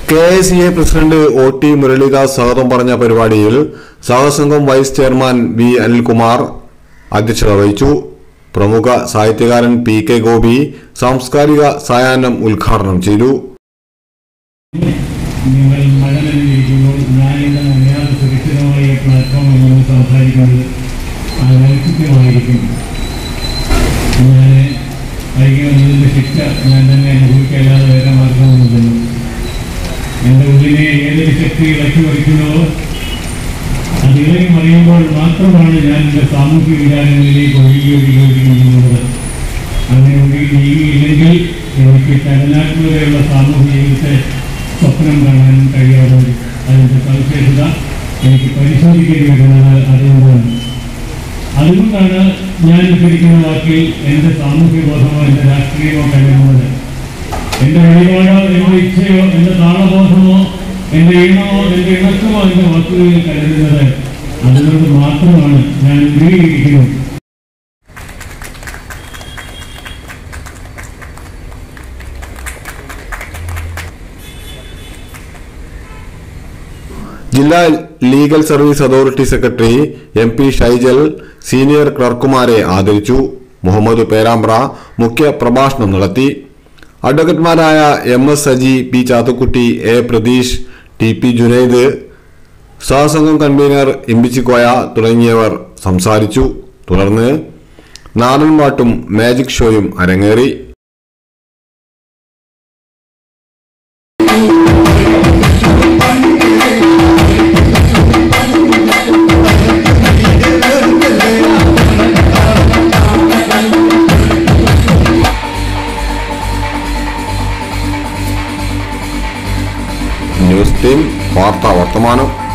K I C A president O T Muralidas സ്വാഗതം പറഞ്ഞ പരിപാടിയിൽ സഹസംഘം വൈസ് ചെയർമാൻ വി അനിൽകുമാർ അധ്യക്ഷത വഹിച്ചു പ്രമുഖ സാഹിത്യകാരൻ പി കെ ഗോപി സാംസ്കാരിക സായാഹ്നം ഉദ്ഘാടനം ചെയ്തു നിങ്ങൾ മഴ നനഞ്ഞിരിക്കുമ്പോൾ ഞാനിന്ന് അറിയാതെ സുരക്ഷിതമായ പ്ലാറ്റ്ഫോമിൽ നിന്ന് സംസാരിക്കുന്നത് അനൗചിത്യമായിരിക്കും ഞാൻ വൈകി വന്നതിൻ്റെ ശിക്ഷ ഞാൻ തന്നെ അനുഭവിക്കല്ലാതെ വേറെ മാർഗമൊന്നുമില്ലല്ലോ എൻ്റെ ഉള്ളിനെ ഏതൊരു ശക്തി ഇളക്കി വയ്ക്കുന്നുവോ അത് ഇളകി മറിയുമ്പോൾ മാത്രമാണ് ഞാൻ എൻ്റെ സാമൂഹ്യ വികാരങ്ങളിലേക്ക് ഒഴുകി ഒഴുകി ഒഴുകി നീങ്ങുന്നത് അങ്ങനെ ഒഴുകി നീങ്ങിയില്ലെങ്കിൽ എനിക്ക് ചലനാത്മകതയുള്ള സാമൂഹ്യ ജീവിതത്തെ സ്വപ്നം കാണാൻ കഴിയാതെ വരും. അതിൻ്റെ സവിശേഷത എനിക്ക് പരിശോധിക്കേണ്ടി വരുന്നത് അതുകൊണ്ടാണ് അതുകൊണ്ടാണ് ഞാൻ ഉദ്ധരിക്കുന്ന വാക്കിൽ എൻ്റെ സാമൂഹ്യ ബോധമോ എൻ്റെ രാഷ്ട്രീയമോ കഴിയുന്നത് എൻ്റെ വഴിപാടോ എൻ്റെ ഇച്ഛയോ എൻ്റെ താളബോധമോ എൻ്റെ ഈണമോ എൻ്റെ ഇണക്കമോ എൻ്റെ വാക്കുകളിൽ കരുതുന്നത് അതുകൊണ്ട് മാത്രമാണ് ഞാൻ ഉരുകിയിരിക്കുന്നത് ജില്ലാ legal service authority secretary M P Shaijal senior ക്ലർക്കുമാരെ ആദരിച്ചു മുഹമ്മദ് പേരാമ്പ്ര മുഖ്യ പ്രഭാഷണം നടത്തി അഡ്വക്കറ്റ്മാരായ M S Saji P Chathukutty A Pratheesh T P Junaid സഹസംഘം കൺവീനർ ഇമ്പിച്ചിക്കോയ തുടങ്ങിയവർ സംസാരിച്ചു തുടർന്ന് നാടൻപാട്ടും മാജിക് ഷോയും അരങ്ങേറി ന്യൂസ് ടീം വാർത്താ വർത്തമാനം